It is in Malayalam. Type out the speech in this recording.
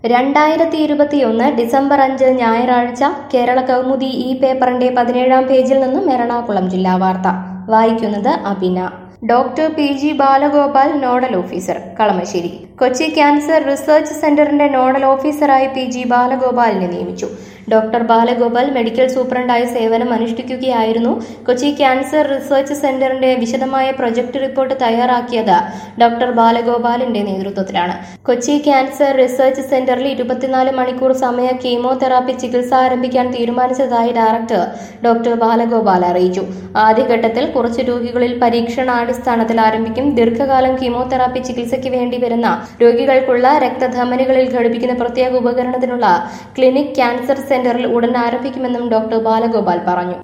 രണ്ടായിരത്തി ഇരുപത്തിയൊന്ന് ഡിസംബർ അഞ്ച് ഞായറാഴ്ച കേരള കൗമുദി ഈ പേപ്പറിന്റെ പതിനേഴാം പേജിൽ നിന്നും എറണാകുളം ജില്ലാ വാർത്ത വായിക്കുന്നത് Abina doctor P G Balagopal nodal officer Kalamassery Kochi cancer research സെന്ററിന്റെ നോഡൽ ഓഫീസറായി പി ജി ബാലഗോപാലിനെ നിയമിച്ചു ഡോക്ടർ ബാലഗോപാൽ മെഡിക്കൽ സൂപ്രണ്ടായി സേവനം അനുഷ്ഠിക്കുകയായിരുന്നു കൊച്ചി ക്യാൻസർ റിസർച്ച് സെന്ററിന്റെ വിശദമായ പ്രൊജക്ട് റിപ്പോർട്ട് തയ്യാറാക്കിയത് ഡോക്ടർ ബാലഗോപാലിന്റെ നേതൃത്വത്തിലാണ് കൊച്ചി ക്യാൻസർ റിസർച്ച് സെന്ററിൽ ഇരുപത്തിനാല് മണിക്കൂർ സമയ കീമോതെറാപ്പി ചികിത്സ ആരംഭിക്കാൻ തീരുമാനിച്ചതായി ഡയറക്ടർ ഡോക്ടർ ബാലഗോപാൽ അറിയിച്ചു ആദ്യഘട്ടത്തിൽ കുറച്ച് രോഗികളിൽ പരീക്ഷണാടിസ്ഥാനത്തിൽ ആരംഭിക്കും ദീർഘകാലം കീമോതെറാപ്പി ചികിത്സയ്ക്ക് വേണ്ടി വരുന്ന രോഗികൾക്കുള്ള രക്തധമനികളിൽ ഘടിപ്പിക്കുന്ന പ്രത്യേക ഉപകരണത്തിനുള്ള ക്ലിനിക് ക്യാൻസർ സെന്ററിൽ ഉടൻ ആരംഭിക്കുമെന്നും ഡോക്ടർ ബാലഗോപാൽ പറഞ്ഞു